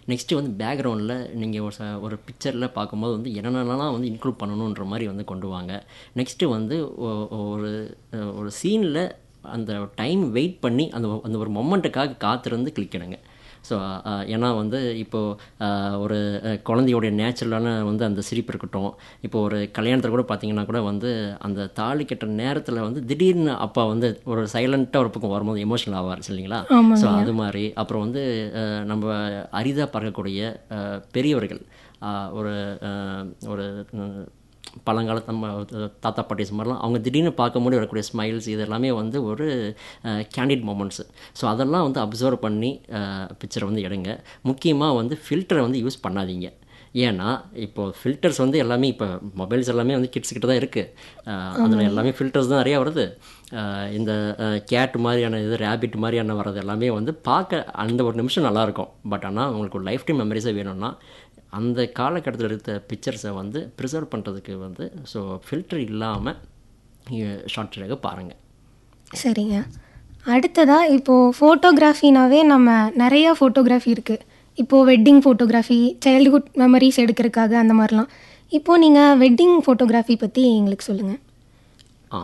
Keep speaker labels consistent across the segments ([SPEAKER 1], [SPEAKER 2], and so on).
[SPEAKER 1] Next வந்து பேக்ரவுண்டில் நீங்கள் ஒரு ச- ஒரு பிக்சரில் பார்க்கும்போது வந்து என்னென்னலாம் வந்து இன்க்ளூட் பண்ணணுன்ற மாதிரி வந்து கொண்டு வாங்க நெக்ஸ்ட்டு வந்து ஒ- ஒரு அஹ், ஒரு சீனில் அந்த டைம் வெயிட் பண்ணி அந்த ஒ- அந்த ஒரு மொமெண்ட்டுக்காக காத்திருந்து கிளிக்கணுங்க ஸோ ஏன்னா வந்து இப்போது ஒரு அஹ், குழந்தையோடைய நேச்சுரலான வந்து அந்த சிரிப்பு இருக்கட்டும் இப்போ ஒரு கல்யாணத்தில் கூட பார்த்தீங்கன்னா கூட வந்து அந்த தாலி கட்டுற நேரத்தில் வந்து திடீர்னு அப்பா வந்து ஒரு சைலண்ட்டாக ஒரு பக்கம் வரும்போது எமோஷனல் ஆவார் இல்லைங்களா ஸோ அது மாதிரி அப்புறம் வந்து அஹ், நம்ம அரிதாக பார்க்கக்கூடிய அஹ், பெரியவர்கள் அஹ், ஒரு அஹ், ஒரு அஹ், பழங்காலத்து நம்ம தாத்தா பாட்டிஸ் மாதிரிலாம் அவங்க திடீர்னு பார்க்கும்போது வரக்கூடிய ஸ்மைல்ஸ் இது எல்லாமே வந்து ஒரு கேண்டிட் மூமெண்ட்ஸு ஸோ அதெல்லாம் வந்து அப்சர்வ் பண்ணி பிக்சரை வந்து எடுங்க முக்கியமாக வந்து ஃபில்டரை வந்து யூஸ் பண்ணாதீங்க ஏன்னா இப்போ ஃபில்டர்ஸ் வந்து எல்லாமே இப்போ மொபைல்ஸ் எல்லாமே வந்து கிட்ஸ் கிட்ட தான் இருக்குது அதில் எல்லாமே ஃபில்டர்ஸ் தான் நிறையா வருது அஹ் இந்த கேட் மாதிரியான இது ரேபிட் மாதிரியான வர்றது எல்லாமே வந்து பார்க்க அந்த ஒரு நிமிஷம் நல்லாயிருக்கும் பட் ஆனால் உங்களுக்கு ஒரு லைஃப் டைம் மெமரிஸே வேணும்னா அந்த காலகட்டத்தில் எடுத்த பிக்சர்ஸை வந்து ப்ரிசர்வ் பண்ணுறதுக்கு வந்து ஸோ ஃபில்டர் இல்லாமல் ஷார்ட் ட்ராக பாருங்கள்
[SPEAKER 2] சரிங்க அடுத்ததாக இப்போது ஃபோட்டோகிராஃபினாவே நம்ம நிறையா ஃபோட்டோகிராஃபி இருக்குது இப்போது வெட்டிங் ஃபோட்டோகிராஃபி சைல்டுஹுட் மெமரிஸ் எடுக்கிறதுக்காக அந்த மாதிரிலாம் இப்போது நீங்கள் வெட்டிங் ஃபோட்டோகிராஃபி பற்றி எங்களுக்கு சொல்லுங்கள்
[SPEAKER 1] ஆ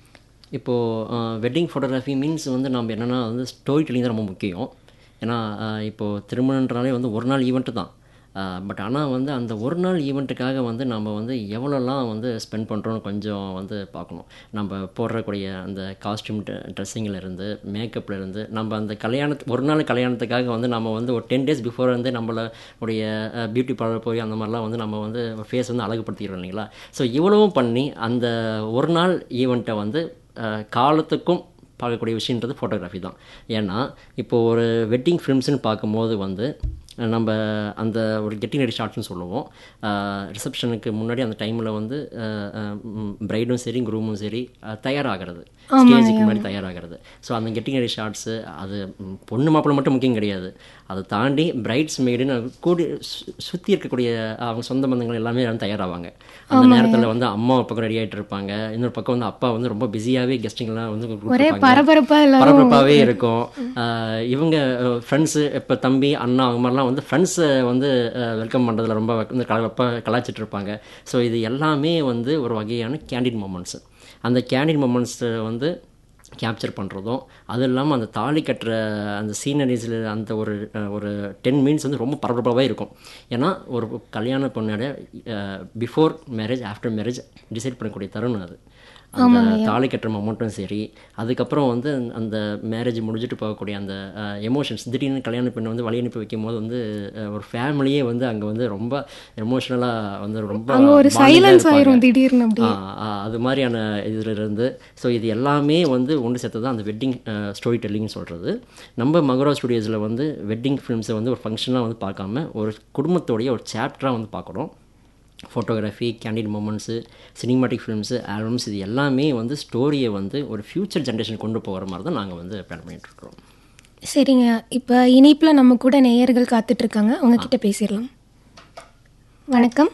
[SPEAKER 1] இப்போது வெட்டிங் ஃபோட்டோகிராஃபி மீன்ஸ் வந்து நம்ம என்னென்னா வந்து ஸ்டோரி டெல்லிங் தான் ரொம்ப முக்கியம் ஏன்னா அஹ், இப்போது திருமணன்றாலே வந்து ஒரு நாள் ஈவெண்ட்டு தான் பட் ஆனால் வந்து அந்த ஒரு நாள் ஈவெண்ட்டுக்காக வந்து நம்ம வந்து எவ்வளோலாம் வந்து ஸ்பெண்ட் பண்ணுறோன்னு கொஞ்சம் வந்து பார்க்கணும் நம்ம போடுறக்கூடிய அந்த காஸ்டியூம் ட்ரெஸ்ஸிங்கில் இருந்து மேக்கப்ல இருந்து நம்ம அந்த கல்யாணத்து ஒரு நாள் கல்யாணத்துக்காக வந்து நம்ம வந்து ஒரு டென் டேஸ் பிஃபோர் வந்து நம்மளுடைய பியூட்டி பார்லர் போய் அந்த மாதிரிலாம் வந்து நம்ம வந்து ஃபேஸ் வந்து அழகுபடுத்திக்கிறோம் இல்லைங்களா ஸோ இவ்வளவும் பண்ணி அந்த ஒரு நாள் ஈவெண்ட்டை வந்து அஹ், காலத்துக்கும் பார்க்கக்கூடிய விஷயன்றது ஃபோட்டோகிராஃபி தான் ஏன்னா இப்போ ஒரு வெட்டிங் ஃபிலிம்ஸ்னு பார்க்கும்போது வந்து அஹ், நம்ம அந்த ஒரு கெட்டிங் ரெடி ஷாட்ஸ்னு சொல்லுவோம் ரிசப்ஷனுக்கு முன்னாடி அந்த டைமில் வந்து பிரைடும் சரி குரூமும் சரி அஹ், தயாராகிறது ஸ்டேஜுக்கு முன்னாடி தயாராகிறது ஸோ அந்த கெட்டிங் ரெடி ஷாட்ஸு அது ம், பொண்ணு மாப்பிள்ளை மட்டும் முக்கியம் கிடையாது அதை தாண்டி பிரைட்ஸ் மேடுன்னு கூடி சுற்றி இருக்கக்கூடிய அவங்க சொந்த பந்தங்கள் எல்லாமே எல்லாம் தயாராவாங்க அந்த நேரத்தில் வந்து அம்மா ஒரு பக்கம் ரெடி ஆகிட்டு இருப்பாங்க இன்னொரு பக்கம் வந்து அப்பா வந்து ரொம்ப பிஸியாகவே கெஸ்டிங்லாம் வந்து
[SPEAKER 2] ஒரே
[SPEAKER 1] கூப்பிட்டுருப்பாங்க.
[SPEAKER 2] பரபரப்பாக எல்லாரும்
[SPEAKER 1] பரபரப்பாகவே இருக்கும் ஆஹ் இவங்க ஃப்ரெண்ட்ஸு இப்போ தம்பி அண்ணா அவங்க மாதிரிலாம் வந்து ஃப்ரெண்ட்ஸை வந்து வெல்கம் பண்ணுறதுல ரொம்ப வந்து கலப்பா கலாச்சிட்டு இருப்பாங்க ஸோ இது எல்லாமே வந்து ஒரு வகையான கேண்டிட் மூமெண்ட்ஸு அந்த கேண்டிட் மூமெண்ட்ஸை வந்து கேப்சர் பண்ணுறதும் அது இல்லாமல் அந்த தாலி கட்டுற அந்த சீனரிஸில் அந்த ஒரு அஹ், ஒரு டென் மினிட்ஸ் வந்து ரொம்ப பரபரப்பாகவே இருக்கும் ஏன்னா ஒரு கல்யாண பொண்ணோட before marriage after marriage decide பண்ணக்கூடிய தருணம் அது அந்த தாலி கட்டுற மொமெண்ட்டும் சரி அதுக்கப்புறம் வந்து அந்த- அந்த மேரேஜ் முடிஞ்சிட்டு போகக்கூடிய அந்த எமோஷன்ஸ் திடீர்னு கல்யாண பெண்ணை வந்து வழி அனுப்பி வைக்கும் போது வந்து அஹ், ஒரு ஃபேமிலியே வந்து அங்கே வந்து ரொம்ப எமோஷ்னலாக வந்து ரொம்ப
[SPEAKER 2] அங்கே ஒரு
[SPEAKER 1] bonding-ஆ
[SPEAKER 2] சைலன்ஸ்
[SPEAKER 1] இருப்பாங்க.
[SPEAKER 2] ஆயிரும் திடீர்னு அப்படி
[SPEAKER 1] ஆ, ஆ, அது மாதிரியான இதில் இருந்து ஸோ இது எல்லாமே வந்து ஒன்று சேர்த்து தான் அந்த வெட்டிங் ஸ்டோரி டெல்லிங்னு சொல்கிறது நம்ம மகரா ஸ்டுடியோஸில் வந்து வெட்டிங் ஃபிலிம்ஸை வந்து ஒரு ஃபங்க்ஷனாக வந்து பார்க்காம ஒரு குடும்பத்தோடைய ஒரு சாப்டராக வந்து பார்க்குறோம் photography candid moments cinematic films albums இது எல்லாமே வந்து ஸ்டோரியை வந்து ஒரு ஃப்யூச்சர் ஜென்ரேஷன் கொண்டு போகிற மாதிரி தான் நாங்கள் வந்து பிளான் பண்ணிகிட்ருக்கோம்
[SPEAKER 2] சரிங்க இப்போ இனிப்பில் நம்ம கூட நேயர்கள் காத்துட்ருக்காங்க அவங்கக்கிட்ட பேசிடலாம் வணக்கம்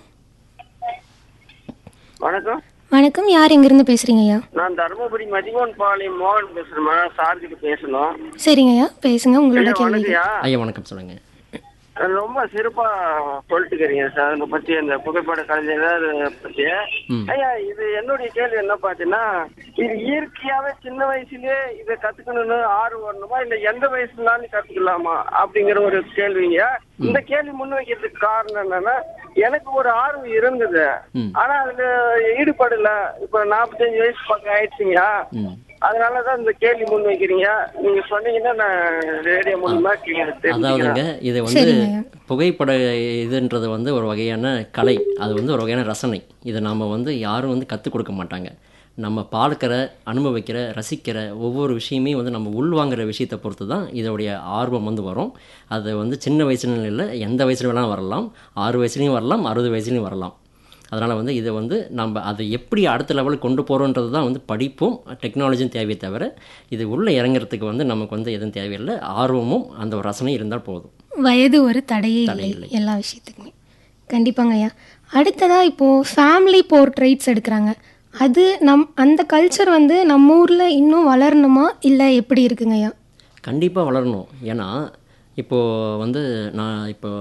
[SPEAKER 3] வணக்கம்
[SPEAKER 2] வணக்கம் யார் எங்கேருந்து பேசுகிறீங்க ஐயா
[SPEAKER 3] நான் தருமபுரி மதிமோகன் பாளையம் மோகன் பேசுறேன் சார் கிட்ட பேசணும்
[SPEAKER 2] சரிங்க ஐயா பேசுங்க உங்களோட
[SPEAKER 3] ஐயா,
[SPEAKER 2] கேள்வி
[SPEAKER 3] வணக்கம்யா
[SPEAKER 1] ஐயா வணக்கம் சொல்லுங்கள்
[SPEAKER 3] ரொம்ப சிறப்பா சொல்லிட்டுக்கிறீங்க சார் இதை பத்தி அந்த புகைப்பட கலைஞர் பத்தி ஐயா இது என்னுடைய கேள்வி என்ன பாத்தீங்கன்னா இது இயற்கையாவே சின்ன வயசுலயே இதை கத்துக்கணும்னு ஆர்வம் வரணுமா இல்ல எந்த வயசுனாலும் கத்துக்கலாமா அப்படிங்கிற ஒரு கேள்விங்க இந்த கேள்வி முன்வைக்கிறதுக்கு காரணம் என்னன்னா எனக்கு ஒரு ஆர்வம் இருந்தது ஆனா அதுல ஈடுபடல இப்ப நாற்பத்தஞ்சு வயசு பக்கம் ஆயிடுச்சுங்க
[SPEAKER 1] ம்
[SPEAKER 3] அதனாலதான் இந்த கேள்வி முன் வைக்கிறீங்க நீங்க சொன்னீங்கன்னா நான் ரேடியோ மூலமா தெரிஞ்சுக்கிறேன்
[SPEAKER 1] அதாவதுங்க இது வந்து புகைப்பட இதுன்றது வந்து ஒரு வகையான கலை அது வந்து ஒரு வகையான ரசனை இதை நாம் வந்து யாரும் வந்து கற்றுக் கொடுக்க மாட்டாங்க நம்ம பார்க்கிற அனுபவிக்கிற ரசிக்கிற ஒவ்வொரு விஷயமே வந்து நம்ம உள்வாங்குற விஷயத்தை பொறுத்து தான் இதோடைய ஆர்வம் வந்து வரும் அது வந்து சின்ன வயசுல இல்லை எந்த வயசுல வேணாலும் வரலாம் ஆறு வயசுலையும் வரலாம் அறுபது வயசுலையும் வரலாம் அதனால் வந்து இதை வந்து நம்ம அதை எப்படி அடுத்த லெவலுக்கு கொண்டு போகிறோன்றது தான் வந்து படிப்பும் டெக்னாலஜியும் தேவையே தவிர இது உள்ளே இறங்குறதுக்கு வந்து நமக்கு வந்து எதுவும் தேவையில்லை ஆர்வமும் அந்த ஒரு ரசனையும் இருந்தால் போதும்
[SPEAKER 2] வயது ஒரு தடையே இல்லை
[SPEAKER 1] இல்லை.
[SPEAKER 2] எல்லா விஷயத்துக்குமே கண்டிப்பாங்க ஐயா அடுத்ததாக இப்போது ஃபேமிலி போர்ட்ரைட்ஸ் எடுக்கிறாங்க அது நம் அந்த கல்ச்சர் வந்து நம்ம ஊரில் இன்னும் வளரணுமா இல்லை எப்படி இருக்குங்க ஐயா
[SPEAKER 1] கண்டிப்பாக வளரணும் ஏன்னா இப்போது வந்து நான் இப்போ